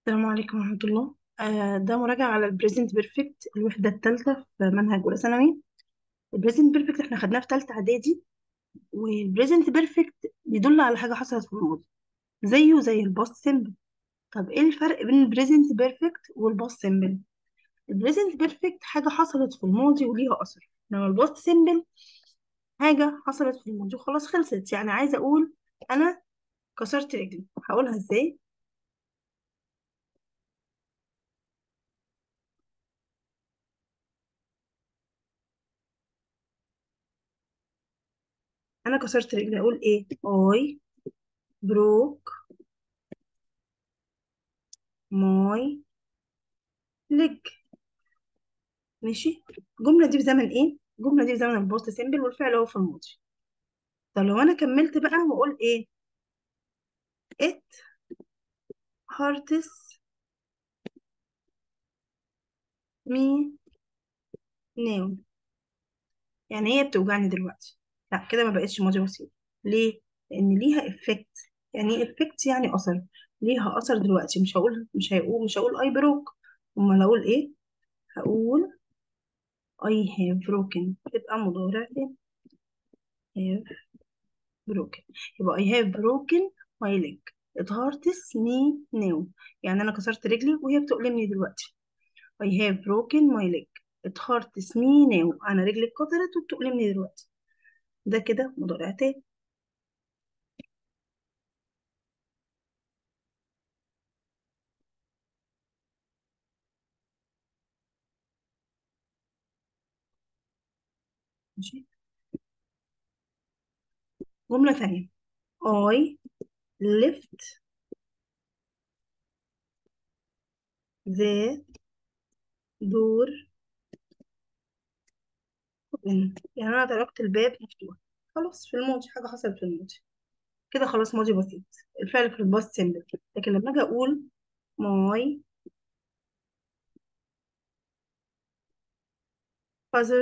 السلام عليكم ورحمة الله آه ده مراجعة على البريزنت بيرفكت الوحدة الثالثة في منهج أولى ثانوي البريزنت بيرفكت احنا خدناه في ثالثة إعدادي والبريزنت بيرفكت بيدل على حاجة حصلت في الماضي زيه زي الباست سيمبل طب ايه الفرق بين البريزنت بيرفكت والباست سيمبل البريزنت بيرفكت حاجة حصلت في الماضي وليها أثر انما الباست سيمبل حاجة حصلت في الماضي وخلاص خلصت يعني عايزة أقول أنا كسرت رجلي هقولها ازاي أنا كسرت رجلي أقول ايه I broke my leg ماشي الجملة دي بزمن ايه؟ الجملة دي بزمن البوست سيمبل والفعل هو في الماضي طب لو انا كملت بقى واقول ايه؟ it hurts me now يعني هي بتوجعني دلوقتي لا كده ما بقتش ماضي بسيط ليه؟ لان ليها افكت يعني ايه افكت يعني اثر ليها اثر دلوقتي مش هقول مش هقول مش هقول I broke امال هقول ايه؟ هقول I have broken تبقى مضارع تاني have broken يبقى I have broken my leg it hurts me now يعني أنا كسرت رجلي وهي بتؤلمني دلوقتي I have broken my leg it hurts me now أنا رجلي اتكسرت وبتؤلمني دلوقتي ده كده مضارع تاني ماشي جملة تانية I left the door open يعني أنا تركت الباب مفتوح خلاص في الماضي حاجة حصلت في الماضي كده خلاص ماضي بسيط الفعل في الباست سيمبل لكن لما أجي أقول my father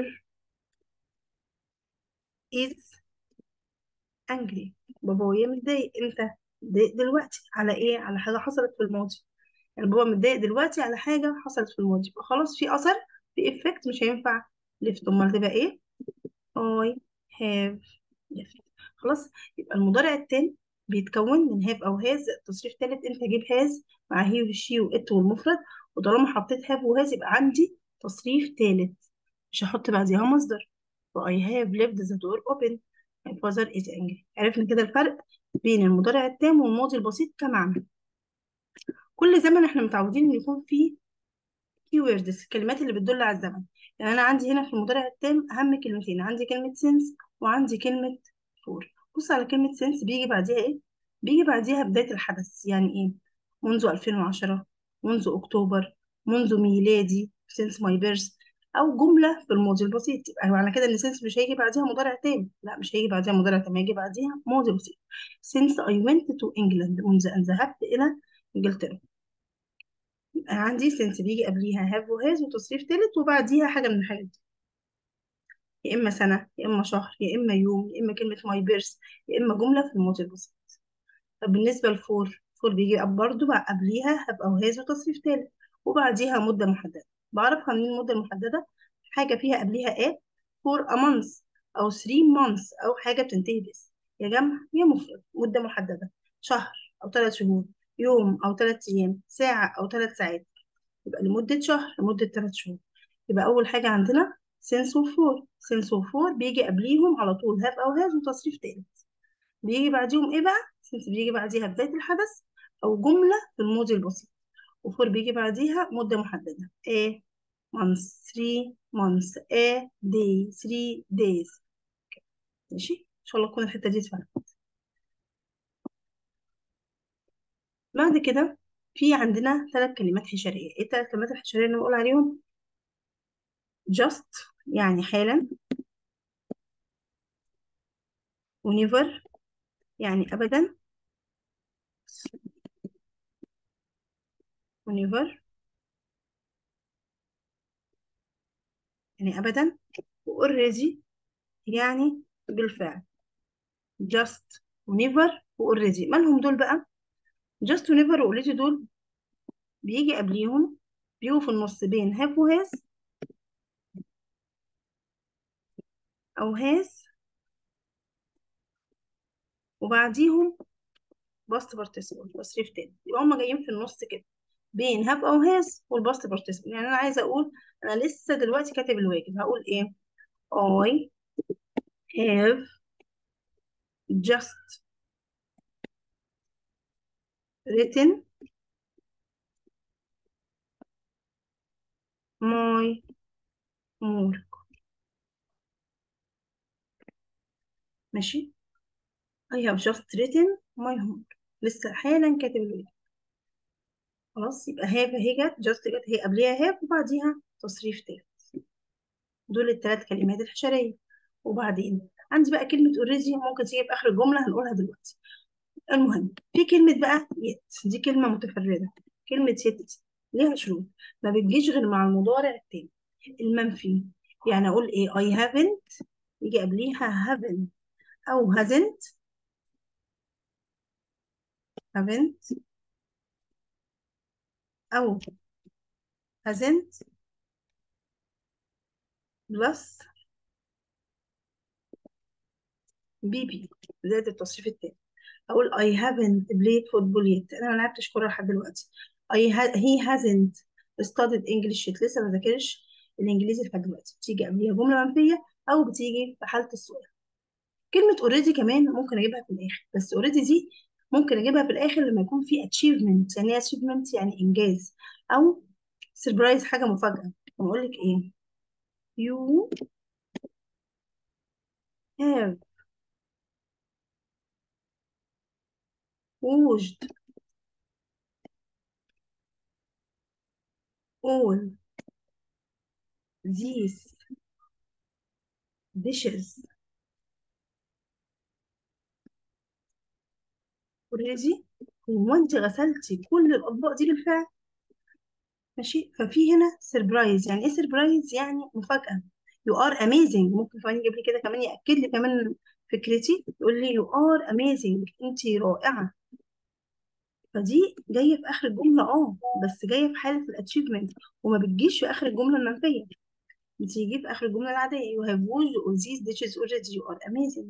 is angry بابايا متضايق امتى متضايق دلوقتي على ايه على حاجه حصلت في الماضي يعني بابا متضايق دلوقتي على حاجه حصلت في الماضي يبقى خلاص في اثر في افكت مش هينفع ليفت امال تبقى ايه I have left خلاص يبقى المضارع التاني بيتكون من have او has تصريف تالت امتى اجيب has مع he وشي وات والمفرد وطالما حطيت have وhas يبقى عندي تصريف تالت مش هحط بعديها مصدر ف I have left the door open my father is angry عرفنا كده الفرق بين المضارع التام والماضي البسيط كمعنى كل زمن احنا متعودين ان يكون فيه keywords الكلمات اللي بتدل على الزمن يعني انا عندي هنا في المضارع التام اهم كلمتين عندي كلمة since وعندي كلمة for بص على كلمة since بيجي بعديها ايه بيجي بعديها بداية الحدث يعني ايه منذ 2010 منذ اكتوبر منذ ميلادي since my birth او جمله في الماضي البسيط يبقى معنى كده ان since مش هيجي بعديها مضارع تام لا مش هيجي بعديها مضارع تام هيجي بعديها ماضي بسيط since I went to England منذ ان ذهبت الى انجلترا يبقى عندي since بيجي قبليها have وhas وتصريف تالت وبعديها حاجه من الحاجات دي يا اما سنه يا اما شهر يا اما يوم يا اما كلمه my birth يا اما جمله في الماضي البسيط طب بالنسبه لفور فور بيجي برضه بقى قبليها have او has وتصريف تالت وبعديها مده محدده بعرفها من المدة المحددة حاجة فيها قبليها a for a month أو three months أو حاجة بتنتهي بس يا جمع يا مفرد مدة محددة شهر أو ثلاث شهور يوم أو ثلاث أيام ساعة أو ثلاث ساعات يبقى لمدة شهر لمدة ثلاث شهور يبقى أول حاجة عندنا since وفور since وفور بيجي قبليهم على طول have أو has وتصريف تالت بيجي بعديهم إيه بقى since بيجي بعديها بداية الحدث أو جملة في الماضي البسيط وفور بيجي بعديها مدة محددة a months three months a day three days ماشي ان شاء الله تكون الحتة دي اتفهمت بعد كده في عندنا ثلاث كلمات حشرية ايه الثلاث كلمات الحشرية اللي بقول عليهم just يعني حالا ونيفر يعني أبدا ونيفر يعني أبدا وأوريدي يعني بالفعل just ونيفر وأوريدي مالهم دول بقى just ونيفر وأوريدي دول بيجي قبليهم بيجوا في النص بين have و has أو has وبعديهم باست بارتيسيبل تصريف تاني يبقى هما جايين في النص كده بين have أو has والباست بارتيسيبل يعني أنا عايزة أقول أنا لسه دلوقتي كاتب الواجب هقول إيه I have just written my homework ماشي I have just written my homework لسه حالا كاتب الواجب خلاص يبقى have هي جت just جت هي قبليها have وبعديها تصريف تالت دول الثلاث كلمات الحشرية وبعدين عندي بقى كلمة already ممكن تيجي في آخر الجملة هنقولها دلوقتي المهم في كلمة بقى yet دي كلمة متفردة كلمة yet ليها شروط ما بتجيش غير مع المضارع التاني المنفي يعني أقول إيه I haven't يجي قبليها haven't أو hasn't haven't أو hasn't بلس بيبي زائد التصريف التاني أقول I haven't played football yet أنا ما لعبتش كورة لحد دلوقتي I ha he hasn't studied English yet لسه ما ذاكرش الإنجليزي لحد دلوقتي بتيجي قبليها جملة منفية أو بتيجي في حالة السؤال كلمة already كمان ممكن أجيبها في الآخر بس already دي ممكن أجيبها في الآخر لما يكون في achievement يعني إيه achievement يعني إنجاز أو surprise حاجة مفاجأة بقول لك إيه you have watched all these dishes already هو انت غسلتي كل الاطباق دي بالفعل ماشي ففي هنا سربرايز يعني ايه سربرايز يعني مفاجأة you are amazing ممكن كمان يجيب لي كده كمان يأكد لي كمان فكرتي يقول لي you are amazing انت رائعة فدي جاية في آخر الجملة اه بس جاية في حالة الاتشيفمنت وما بتجيش في آخر الجملة المنفية بتيجي في آخر الجملة العادية you have watched all these dishes already you are amazing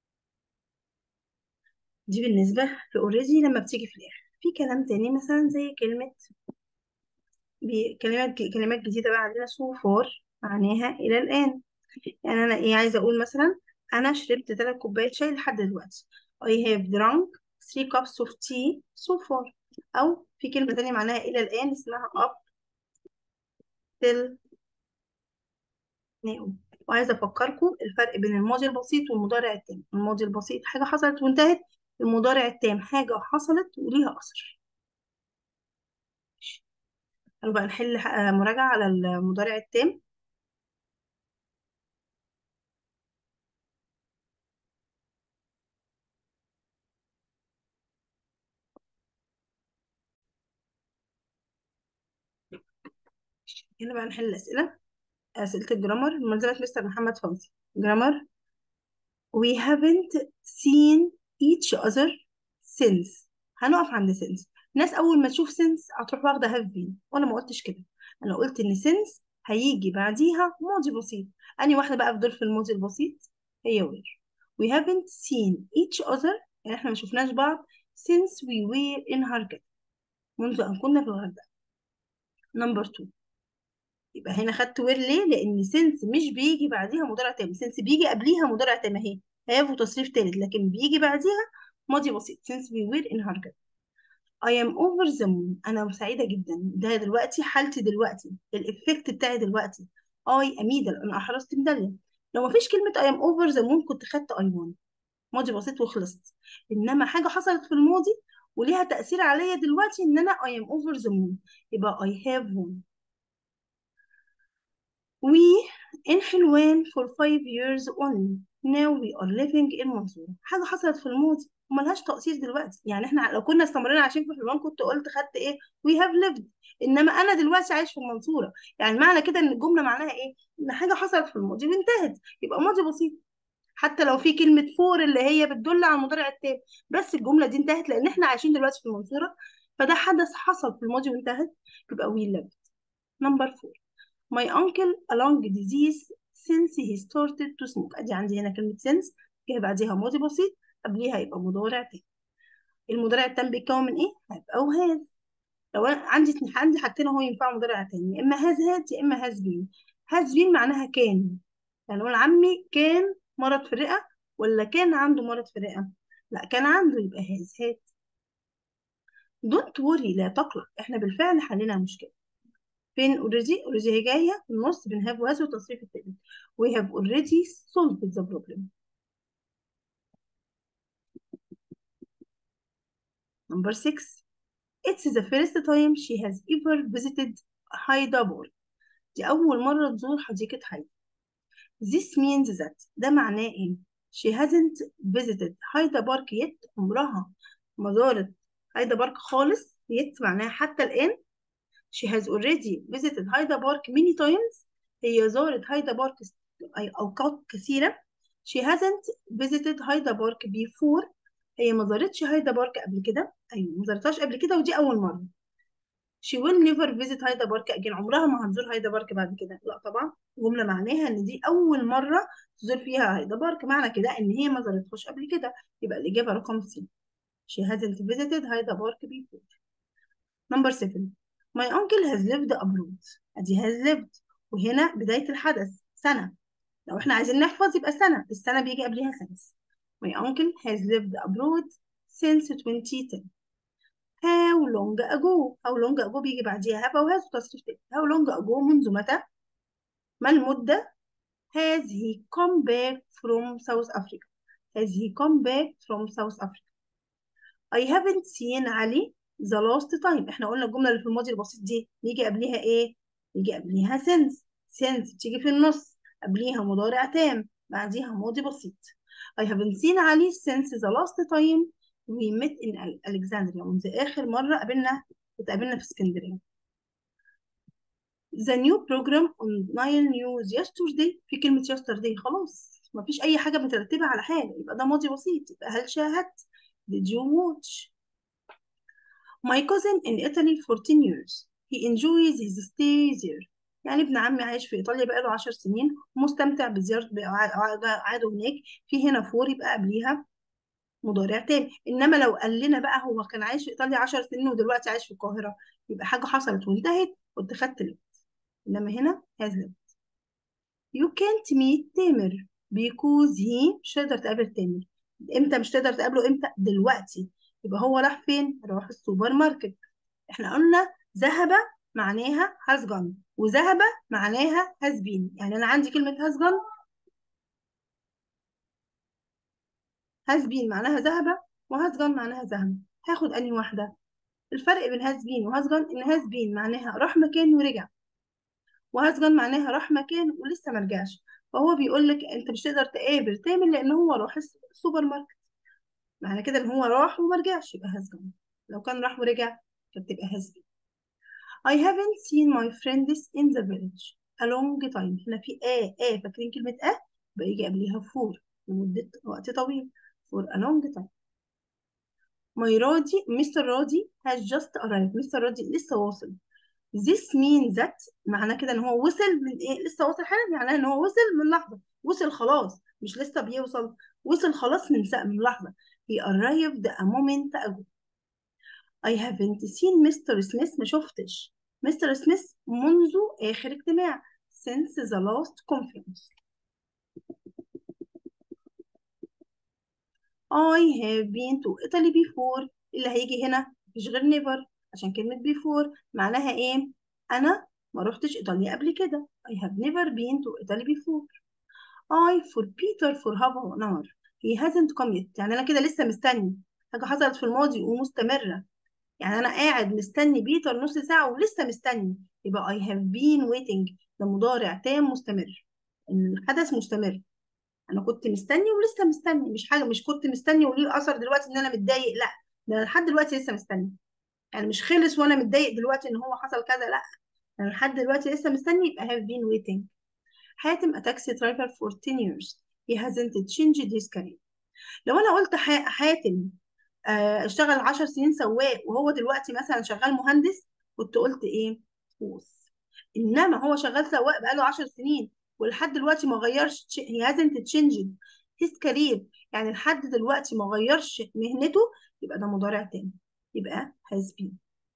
دي بالنسبة ل already لما بتيجي في الآخر في كلام تاني مثلا زي كلمة بي- كلمات كلمات جديدة بقى عندنا so far معناها إلى الآن يعني أنا إيه عايزة أقول مثلا أنا شربت ثلاث كوبايات شاي لحد دلوقتي I have drunk three cups of tea so far أو في كلمة تانية معناها إلى الآن اسمها up till now وعايزة أفكركم الفرق بين الماضي البسيط والمضارع التام الماضي البسيط حاجة حصلت وانتهت المضارع التام حاجة حصلت وليها أثر قالوا بقى نحل ح- مراجعة على المضارع التام هنا بقى نحل الأسئلة أسئلة الجرامر ملزمة مستر محمد فوزي جرامر we haven't seen each other since هنقف عند since الناس أول ما تشوف since هتروح واخدة have been وأنا ما قلتش كده أنا قلت إن since هيجي بعديها ماضي بسيط أنهي واحدة بقى في دول في الماضي البسيط هي where we haven't seen each other يعني إحنا ما شفناش بعض since we were in Hargate منذ أن كنا في الغردقة number two يبقى هنا خدت وير ليه لان سنس مش بيجي بعديها مضارع تام سنس بيجي قبليها مضارع تام اهي هاف وتصريف تالت لكن بيجي بعديها ماضي بسيط since we were in Hargate I am over the moon أنا سعيدة جدا ده دلوقتي حالتي دلوقتي الإفكت بتاعي دلوقتي I am middle أنا أحرزت ميدالية لو مفيش كلمة I am over the moon كنت خدت I won ماضي بسيط وخلصت إنما حاجة حصلت في الماضي وليها تأثير عليا دلوقتي إن أنا I am over the moon يبقى I have won We in حلوان for five years only. Now we are living in منصورة. حاجة حصلت في الماضي وملهاش تأثير دلوقتي. يعني احنا لو كنا استمرينا عايشين في حلوان كنت قلت خدت ايه؟ We have lived. انما انا دلوقتي عايش في المنصورة. يعني معنى كده ان الجملة معناها ايه؟ ان حاجة حصلت في الماضي وانتهت. يبقى ماضي بسيط. حتى لو في كلمة فور اللي هي بتدل على المضارع التام بس الجملة دي انتهت لأن احنا عايشين دلوقتي في المنصورة فده حدث حصل في الماضي وانتهت يبقى we lived number four my uncle along disease since he started to smoke ادي عندي هنا كلمة since جاي بعديها ماضي بسيط قبليها يبقى مضارع تاني المضارع التام بيتكون من ايه؟ have او has لو انا عندي عندي حاجتين اهو ينفعوا مضارع تاني يا اما has had يا اما has been has been معناها كان يعني لو عمي كان مرض في الرئة ولا كان عنده مرض في الرئة لا كان عنده يبقى has had don't worry لا تقلق احنا بالفعل حلينا المشكلة فين already already هي جاية في النص بين have وhas والتصريف التالت we have already solved the problem number six it's the first time she has ever visited Haida Park دي أول مرة تزور حديقة حيدر This means that ده معناه إيه؟ She hasn't visited هايدا بارك yet عمرها ما زارت هايدا بارك خالص yet معناها حتى الآن She has already visited هايدا بارك many times هي زارت هايدا بارك أي أوقات كثيرة She hasn't visited هايدا بارك before هي ما زارتش هايدا بارك قبل كده أيوة ما زارتهاش قبل كده ودي أول مرة she will never visit هايدا بارك again عمرها ما هتزور هايدا بارك بعد كده لا طبعا جملة معناها ان دي اول مرة تزور فيها هايدا بارك معنى كده ان هي ما زارتهاش قبل كده يبقى الإجابة رقم سي she hasn't visited هايدا بارك before number 7 my uncle has lived abroad ادي has lived وهنا بداية الحدث سنة لو احنا عايزين نحفظ يبقى سنة السنة بيجي قبلها سنة my uncle has lived abroad since 2010 how long ago how long ago بيجي بعديها have أو has وتصريف تاني how long ago منذ متى ما المدة has he come back from South Africa has he come back from South Africa I haven't seen علي the last time احنا قلنا الجملة اللي في الماضي البسيط دي يجي قبليها ايه يجي قبليها since since بتيجي في النص قبليها مضارع تام بعديها ماضي بسيط I haven't seen علي since the last time we met in Alexandria منذ آخر مرة قابلنا اتقابلنا في اسكندرية the new program on Nile News yesterday في كلمة yesterday خلاص مفيش أي حاجة مترتبة على حاجة يبقى ده ماضي بسيط يبقى هل شاهدت did you watch my cousin in Italy 14 years he enjoys his stay there يعني ابن عمي عايش في إيطاليا بقاله 10 سنين ومستمتع بزيارة قعده هناك في هنا فور يبقى قبليها مضارع تاني انما لو قال لنا بقى هو كان عايش في ايطاليا 10 سنين ودلوقتي عايش في القاهره يبقى حاجه حصلت وانتهت كنت خدت ليفت انما هنا has lived you can't meet تامر because he مش تقدر تقابل تامر امتى مش تقدر تقابله امتى دلوقتي يبقى هو راح فين راح السوبر ماركت احنا قلنا ذهب معناها has gone وذهب معناها has been يعني انا عندي كلمه has gone has been معناها ذهب وهاز gone معناها ذهب هاخد انهي واحده الفرق بين has been وهاز gone ان has been معناها راح مكان ورجع وهاز gone معناها راح مكان ولسه ما رجعش فهو بيقول لك انت مش تقدر تقابل تامر لان هو راح السوبر ماركت معنى كده ان هو راح وما رجعش يبقى has gone لو كان راح ورجع كانت تبقى has been I haven't seen my friends in the village a long time هنا في آه آه فاكرين كلمة آه بيجي قبليها for لمدة وقت طويل for a long time my راضي مستر راضي has just arrived مستر راضي لسه واصل this means that معناه كده ان هو وصل من ايه لسه واصل حالا معناه ان هو وصل من لحظة وصل خلاص مش لسه بيوصل وصل خلاص من سق من لحظة he arrived a moment ago I haven't seen Mr. Smith ما شفتش مستر سميث منذ آخر اجتماع since the last conference I have been to Italy before اللي هيجي هنا مفيش غير never عشان كلمة before معناها ايه؟ أنا ما روحتش إيطاليا قبل كده I have never been to Italy before I for Peter for half an hour he hasn't come yet يعني أنا كده لسه مستني حاجة حصلت في الماضي ومستمرة يعني أنا قاعد مستني بيتر نص ساعة ولسه مستني يبقى I have been waiting ده مضارع تام مستمر إن الحدث مستمر انا كنت مستني ولسه مستني مش حاجه مش كنت مستني وليه اثر دلوقتي ان انا متضايق لا ده انا لحد دلوقتي لسه مستني يعني مش خلص وانا متضايق دلوقتي ان هو حصل كذا لا انا لحد دلوقتي لسه مستني يبقى have been waiting حاتم a taxi driver for 10 years he hasn't changed his career لو انا قلت حاتم آه، اشتغل 10 سنين سواق وهو دلوقتي مثلا شغال مهندس كنت قلت ايه was انما هو شغال سواق بقاله 10 سنين ولحد دلوقتي ما غيرش he hasn't changed his career يعني لحد دلوقتي ما غيرش مهنته يبقى ده مضارع تاني يبقى has been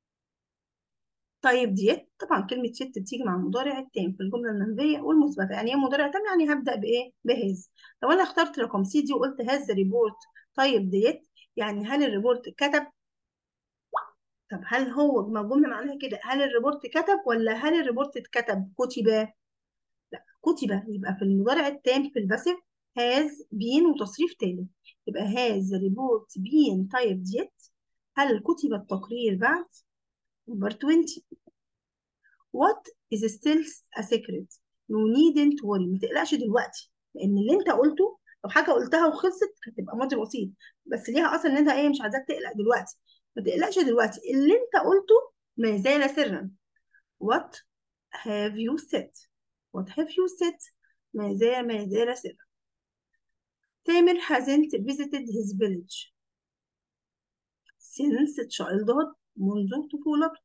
طيب ديت طبعا كلمة شت بتيجي مع المضارع التام في الجملة المنفية والمثبتة يعني ايه مضارع تام يعني هبدأ بإيه بهز لو أنا اخترت رقم سي دي وقلت هاز ريبورت طيب ديت يعني هل الريبورت كتب طب هل هو ما الجملة معناها كده هل الريبورت كتب ولا هل الريبورت اتكتب كتب لا كتب يبقى في المضارع التام في الباسيف هاز بين وتصريف تالت يبقى هاز ريبورت بين طيب ديت هل كتب التقرير بعد نمبر 20 what is still a secret you needn't worry ما تقلقش دلوقتي لان اللي انت قلته لو حاجه قلتها وخلصت هتبقى ماضي بسيط بس ليها اصلا ان انت ايه مش عايزاك تقلق دلوقتي ما تقلقش دلوقتي اللي انت قلته ما زال سرا what have you said what have you said ما زال ما زال سرا تامر hasn't visited his village since childhood منذ طفولته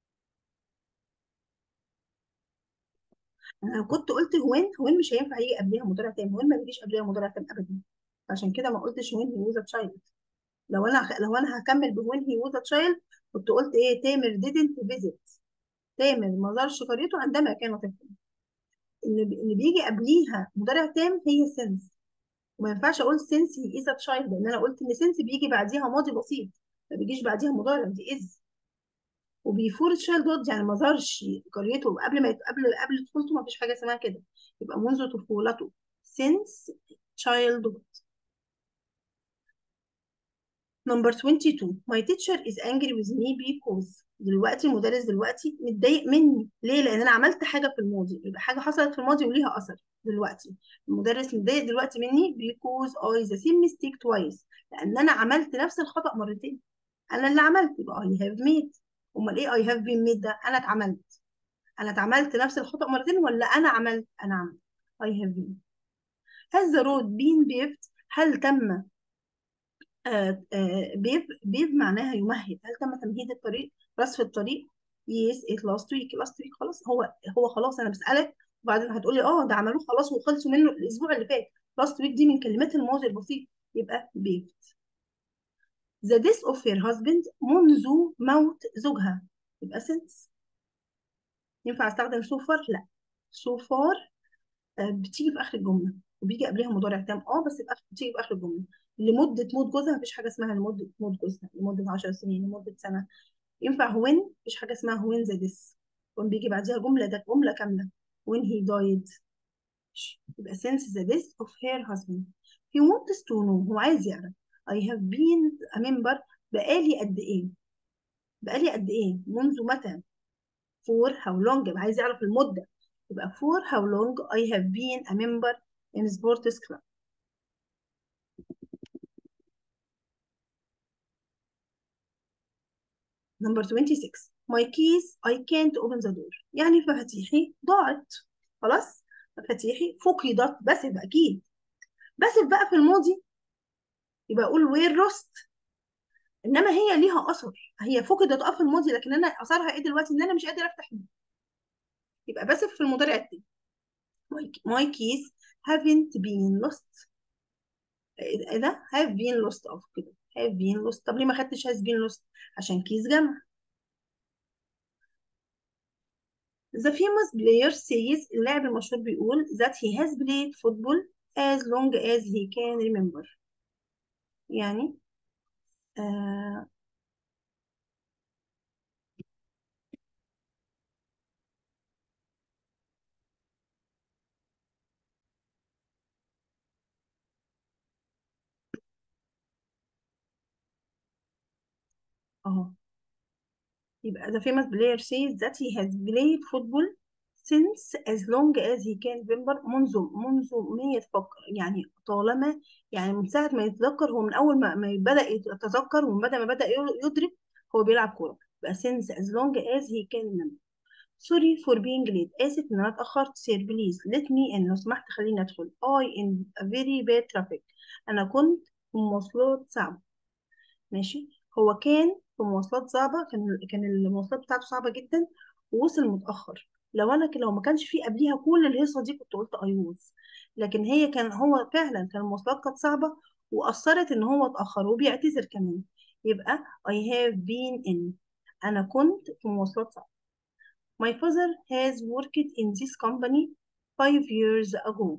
انا لو كنت قلت هوين هوين مش هينفع يجي قبلها مضارع تام هوين ما بيجيش قبلها مضارع تام ابدا عشان كده ما قلتش هوين هي ووز تشايلد لو انا لو انا هكمل بهوين هي ووز تشايلد كنت قلت ايه تامر didn't visit تامر ما زارش قريته عندما كان طفلا اللي بي- اللي بيجي قبليها مضارع تام هي سنس وما ينفعش اقول سنس هي از تشايلد لان انا قلت ان سنس بيجي بعديها ماضي بسيط ما بيجيش بعديها مضارع دي از وبيفور تشايلد هود يعني ما زارش قريته قبل ما يت- قبل قبل طفولته ما فيش حاجه اسمها كده يبقى منذ طفولته since childhood number 22 my teacher is angry with me because دلوقتي المدرس دلوقتي متضايق مني ليه لان انا عملت حاجه في الماضي يبقى حاجه حصلت في الماضي وليها اثر دلوقتي المدرس متضايق دلوقتي مني because I the same mistake twice لان انا عملت نفس الخطأ مرتين انا اللي عملت يبقى I have made امال ايه I have been made ده انا اتعملت انا اتعملت نفس الخطأ مرتين ولا انا عملت انا عملت I have been has the road been paved هل تم آه آه بيف بيف معناها يمهد هل تم تمهيد الطريق رصف الطريق yes it last week last week خلاص هو هو خلاص انا بسألك وبعدين هتقولي اه ده عملوه خلاص وخلصوا منه الاسبوع اللي فات last week دي من كلمات الماضي البسيط يبقى paved the death of her husband منذ موت زوجها يبقى since ينفع استخدم so far لا so far آه، بتيجي في اخر الجمله وبيجي قبلها مضارع تام اه بس في اخر بتيجي في اخر الجمله لمده موت جوزها مفيش حاجه اسمها لمده موت جوزها لمده 10 سنين لمده سنه ينفع هوين مفيش حاجه اسمها هوين ذا ديس وين بيجي بعديها جمله ده جمله كامله when he died يبقى since the death of her husband he wants to know هو عايز يعرف I have been a member بقالي قد ايه بقالي قد ايه منذ متى for how long يبقى عايز يعرف المدة يبقى for how long I have been a member in sports club number 26 my keys I can't open the door يعني مفاتيحي ضاعت خلاص مفاتيحي فقدت بس يبقى أكيد بس بقى في الماضي يبقى أقول where lost إنما هي ليها أثر هي فقدت أه في الماضي لكن أنا أثرها إيه دلوقتي إن أنا مش قادرة أفتح دي. يبقى بس في المضارع التاني my, my keys haven't been lost ايه ده have been lost اه كده have been lost طب ليه ما خدتش has been lost عشان كيس جمع the famous player says اللاعب المشهور بيقول that he has played football as long as he can remember يعني اه اهو يبقى the famous player says that he has played football since as long as he can remember منذ منذ ما يتفكر يعني طالما يعني من ساعة ما يتذكر هو من أول ما, ما بدأ يتذكر ومن بدأ ما بدأ يدرك هو بيلعب كورة يبقى since as long as he can remember sorry for being late آسف إن أنا اتأخرت sir please let me in لو سمحت خليني أدخل I in a very bad traffic أنا كنت في مواصلات صعبة ماشي هو كان في مواصلات صعبة كان كان المواصلات بتاعته صعبة جدا ووصل متأخر لو انا ك- لو ما كانش في قبليها كل الهيصة دي كنت قلت ايوز لكن هي كان هو فعلا كان المواصلات كانت صعبة وأثرت ان هو اتأخر وبيعتذر كمان يبقى I have been in انا كنت في مواصلات صعبة My father has worked in this company five years ago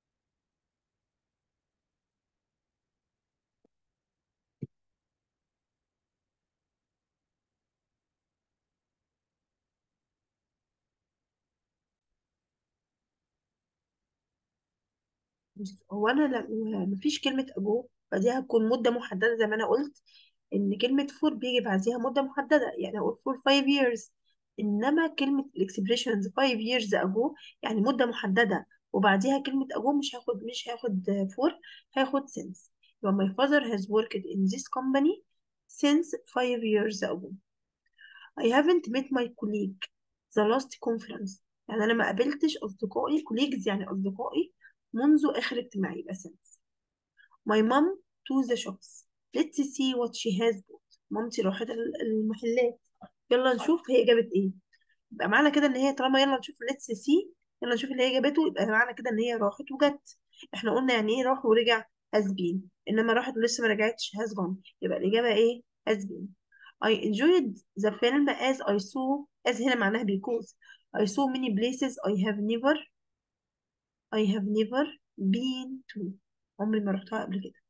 بص هو انا لا مفيش كلمه اجو فدي هتكون مده محدده زي ما انا قلت ان كلمه فور بيجي بعديها مده محدده يعني اقول فور 5 years انما كلمه الاكسبريشنز 5 years ago يعني مده محدده وبعديها كلمه اجو مش هاخد مش هاخد فور هاخد since يبقى my father has worked in this company since 5 years ago I haven't met my colleague the last conference يعني أنا ما قابلتش أصدقائي colleagues يعني أصدقائي منذ آخر اجتماع يبقى since my mom to the shops let's see what she has bought مامتي راحت ال- المحلات يلا نشوف هي جابت ايه يبقى معنى كده ان هي طالما يلا نشوف let's see يلا نشوف اللي هي جابته يبقى معنى كده ان هي راحت وجت احنا قلنا يعني ايه راح ورجع has been انما راحت ولسه ما رجعتش has gone يبقى الإجابة ايه has been I enjoyed the film as I saw as هنا معناها because I saw many places I have never I have never been to عمري ما رحتها قبل كده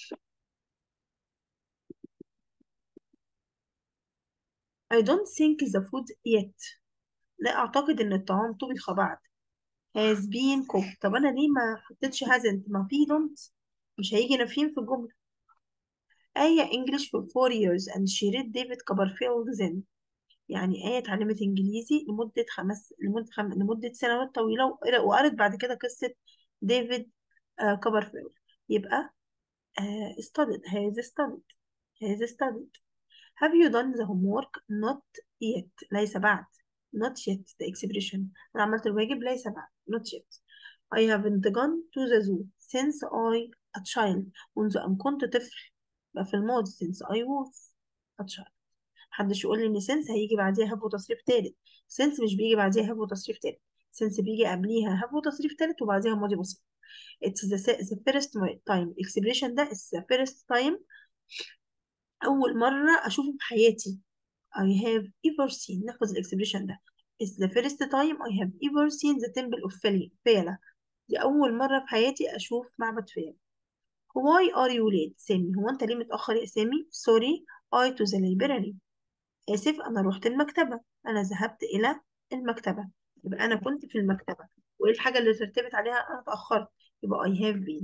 I don't think the food yet لا أعتقد إن الطعام طبخ بعد has been cooked طب أنا ليه ما حطيتش hasn't ما في don't مش هيجي نافين في الجملة آية English for four years and she read David Copperfield then يعني آية اتعلمت إنجليزي لمدة خمس لمدة خم... لمدة سنوات طويلة وقر- وقرت بعد كده قصة ديفيد آه كوبرفيلد يبقى آه studied has studied has studied have you done the homework not yet ليس بعد not yet the expression أنا عملت الواجب ليس بعد not yet I haven't gone to the zoo since I a child منذ أن كنت طفل بقى في الماضي since I was a child محدش يقول لي ان سنس هيجي بعديها هاف وتصريف تالت سنس مش بيجي بعديها هاف وتصريف تالت سنس بيجي قبليها هاف وتصريف تالت وبعديها ماضي بسيط it's the, se- the first time expression ده is the first time أول مرة أشوفه في حياتي I have ever seen نحفظ الاكسبريشن ده is the first time I have ever seen the temple of Feli- فيلة دي أول مرة في حياتي أشوف معبد فيلة why are you late سامي هو أنت ليه متأخر يا سامي sorry I to the library آسف أنا روحت المكتبة أنا ذهبت إلى المكتبة يبقى أنا كنت في المكتبة وإيه الحاجة اللي ترتبط عليها أنا اتأخرت يبقى I have been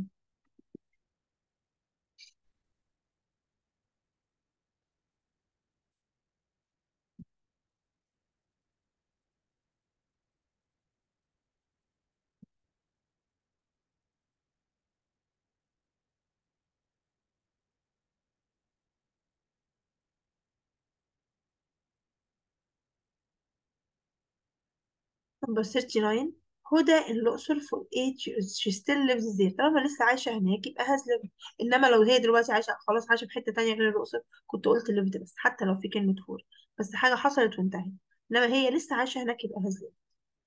number 39 هدى in الأقصر for 8 years she still lives there طالما لسه عايشة هناك يبقى has lived إنما لو هي دلوقتي عايشة خلاص عايشة في حتة تانية غير الأقصر كنت قلت lived بس حتى لو في كلمة for بس حاجة حصلت وانتهت إنما هي لسه عايشة هناك يبقى has lived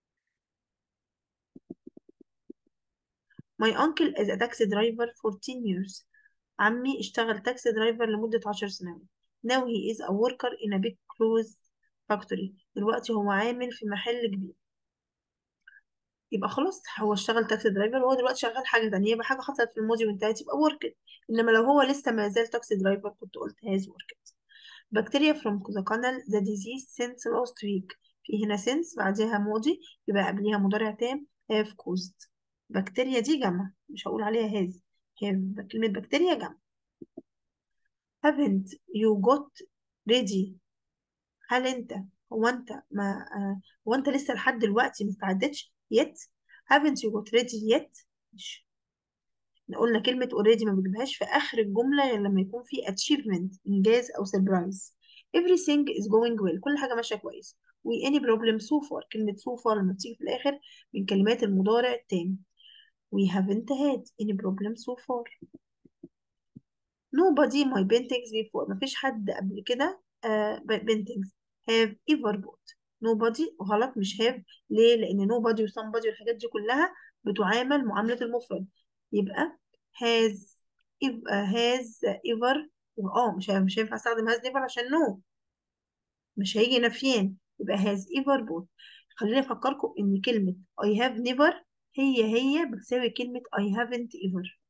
my uncle is a taxi driver for 10 years عمي اشتغل تاكسي درايفر لمدة عشر سنوات now he is a worker in a big clothes factory دلوقتي هو عامل في محل كبير يبقى خلاص هو اشتغل تاكسي درايفر وهو دلوقتي شغال حاجة تانية يبقى حاجة حصلت في الماضي وانتهت يبقى worked إنما لو هو لسه ما زال تاكسي درايفر كنت قلت has worked bacteria from the canal the disease since last week في هنا since بعدها ماضي يبقى قبليها مضارع تام have caused بكتيريا دي جمع مش هقول عليها has have كلمة بكتيريا جمع haven't you got ready هل انت هو انت ما آه، هو انت لسه لحد دلوقتي ما استعدتش yet haven't you got ready yet مش إحنا قلنا كلمة already ما بجيبهاش في آخر الجملة غير لما يكون في achievement إنجاز أو surprise everything is going well كل حاجة ماشية كويس و any problem so far كلمة so far لما بتيجي في الآخر من كلمات المضارع التام we haven't had any problem so far nobody my paintings before مفيش حد قبل كده uh, paintings have ever bought nobody غلط مش have ليه لأن nobody و somebody والحاجات دي كلها بتعامل معاملة المفرد يبقى has يبقى has ever اه مش مش هينفع استخدم has never عشان no مش هيجي نفيان يبقى has ever bought خليني افكركم ان كلمة I have never هي هي بتساوي كلمة I haven't ever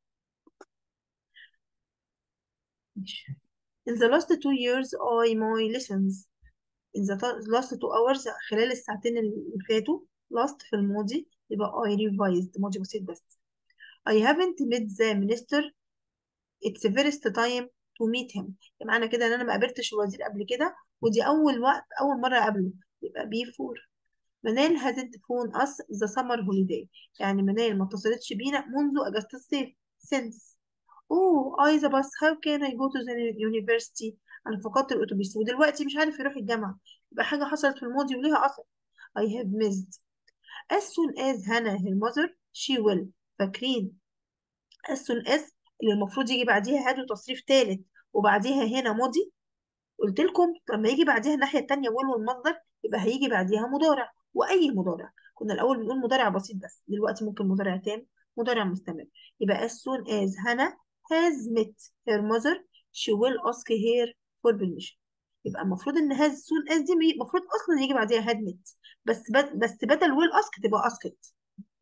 ماشي. In the last two years I my lessons in the last two hours خلال الساعتين اللي فاتوا last في الماضي يبقى I revised ماضي بسيط بس I haven't met the minister it's first time to meet him معنى كده ان انا ما قابلتش الوزير قبل كده ودي اول وقت اول مرة اقابله يبقى before منال hasn't phoned us the summer holiday يعني منال ما اتصلتش بينا منذ اجازة الصيف since اوه I the bus how can I go to the university انا فقدت الاتوبيس ودلوقتي مش عارف يروح الجامعة يبقى حاجة حصلت في الماضي وليها اثر I have missed as soon as Hannah her mother she will فاكرين as soon as اللي المفروض يجي بعديها هاد وتصريف ثالث وبعديها هنا ماضي قلت لكم لما يجي بعديها الناحية التانية will والمصدر يبقى هيجي بعديها مضارع وأي مضارع كنا الأول بنقول مضارع بسيط بس دلوقتي ممكن مضارع تام مضارع مستمر يبقى as soon as Hannah has met her mother she will ask her for permission يبقى المفروض ان has soon as دي المفروض اصلا يجي بعديها had met بس بد... بس بدل will ask تبقى asked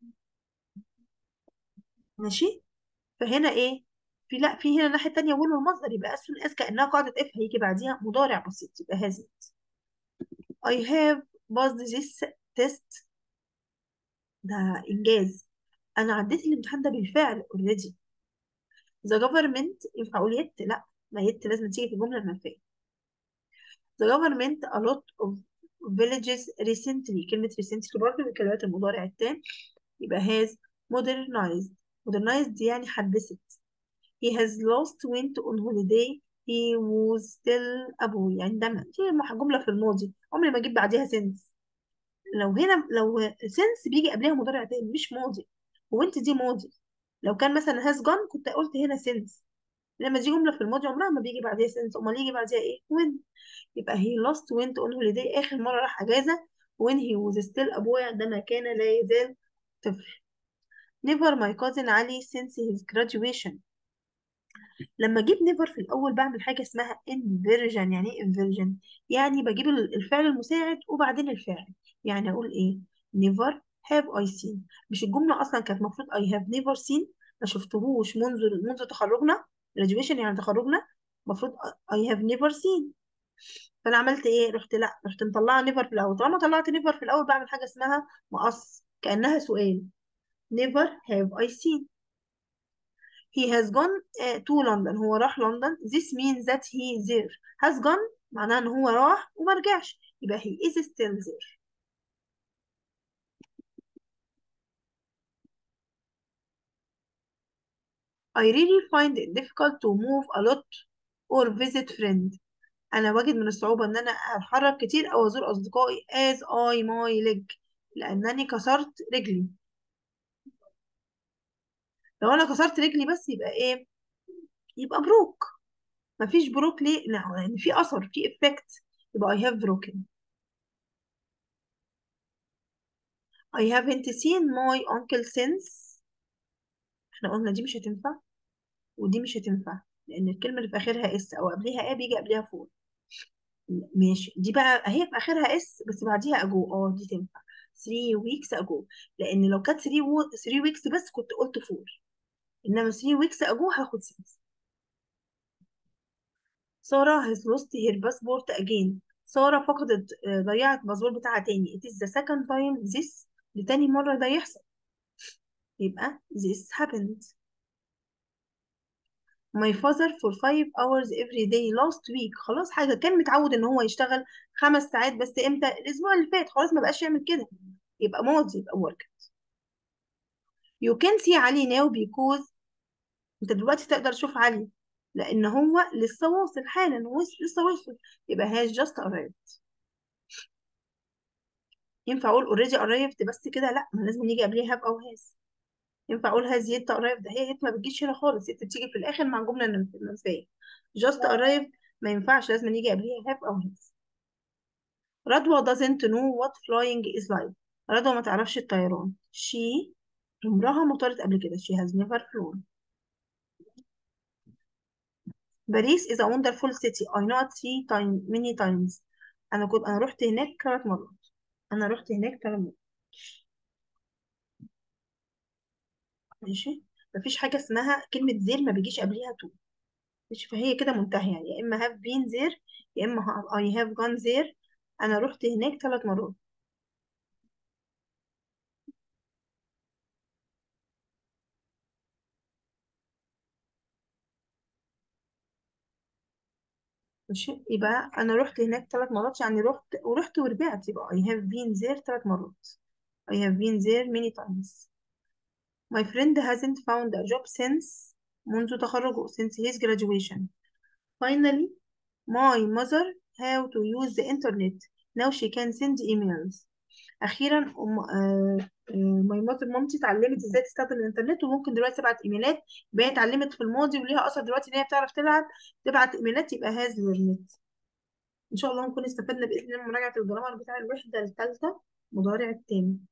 ماشي فهنا ايه في لا في هنا الناحيه الثانيه will والمصدر يبقى as soon as كانها قاعده اف هيجي بعديها مضارع بسيط يبقى has met I have passed this test ده انجاز انا عديت الامتحان ده بالفعل already the government ينفع اقول يت لا ما يت لازم تيجي في الجمله المنفيه the government a lot of villages recently كلمة recently برضه من كلمات المضارع التام يبقى has modernized modernized دي يعني حدثت he has lost went on holiday he was still a boy يعني ده دي جملة في الماضي عمري ما اجيب بعديها since لو هنا لو since بيجي قبلها مضارع تام مش ماضي وانت دي ماضي لو كان مثلا has gone كنت قلت هنا since لما دي جملة في الماضي عمرها ما بيجي بعديها since امال يجي بعديها ايه when يبقى he lost went on holiday آخر مرة راح أجازة when he was still a boy عندما كان لا يزال طفل never my cousin علي since his graduation لما أجيب never في الأول بعمل حاجة اسمها inversion يعني إيه inversion يعني بجيب الفعل المساعد وبعدين الفاعل يعني أقول إيه never have I seen مش الجملة أصلا كانت المفروض I have never seen ما شفتهوش منذ منذ تخرجنا graduation يعني تخرجنا المفروض I have never seen فانا عملت ايه رحت لا رحت مطلعه نيفر في الاول طالما طلعت نيفر في الاول بعمل حاجه اسمها مقص كانها سؤال never have I seen he has gone uh, to London هو راح لندن this means that he there has gone معناه ان هو راح وما رجعش يبقى he is still there I really find it difficult to move a lot or visit friend انا واجد من الصعوبة ان انا اتحرك كتير او ازور اصدقائي as I my leg لانني كسرت رجلي لو انا كسرت رجلي بس يبقى ايه يبقى بروك مفيش بروك ليه لا يعني في اثر في افكت يبقى I have broken I haven't seen my uncle since احنا قلنا دي مش هتنفع ودي مش هتنفع لان الكلمة اللي في اخرها اس او قبلها ايه بيجي قبلها فور ماشي دي بقى هي في اخرها اس بس بعديها اجو اه دي تنفع 3 ويكس اجو لان لو كانت 3 و... 3 ويكس بس كنت قلت 4 انما 3 ويكس اجو هاخد 6 سارة has lost her passport again سارة فقدت آه، ضيعت الباسبور بتاعها تاني it is the second time this دي تاني مرة ده يحصل يبقى this happened my father for five hours every day last week خلاص حاجة كان متعود ان هو يشتغل خمس ساعات بس امتى الاسبوع اللي فات خلاص ما بقاش يعمل كده يبقى ماضي يبقى worked you can see علي now because انت دلوقتي تقدر تشوف علي لان هو لسه واصل حالا وس- لسه واصل يبقى has just arrived ينفع اقول already arrived بس كده لا ما لازم يجي قبليه have او has ينفع اقول has yet arrived ده هي yet ما بتجيش هنا خالص yet بتيجي في الاخر مع جمله منفيه just arrived ما ينفعش لازم يجي قبليها have او has رضوى doesn't know what flying is like رضوى ما تعرفش الطيران she عمرها ما طارت قبل كده she has never flown باريس is a wonderful city I know it three time many times أنا كنت أنا رحت هناك ثلاث مرات أنا رحت هناك ثلاث مرات ماشي مفيش حاجة اسمها كلمة زير ما بيجيش قبليها تو ماشي فهي كده منتهية يعني يا إما have been there يا إما ha- I have gone there أنا رحت هناك ثلاث مرات ماشي يبقى أنا رحت هناك ثلاث مرات يعني رحت ورحت ورجعت يبقى I have been there ثلاث مرات I have been there many times My friend hasn't found a job since منذ تخرجه since his graduation Finally, my mother how to use the internet. Now she can send emails. أخيرا أم آه آه my mother مامتي اتعلمت ازاي تستخدم الإنترنت وممكن دلوقتي تبعت إيميلات يبقى هي اتعلمت في الماضي وليها أثر دلوقتي إن هي بتعرف تبعت تبعت إيميلات يبقى has learned. إن شاء الله نكون استفدنا بإذن الله من مراجعة الجرامر بتاع الوحدة الثالثة مضارع التام.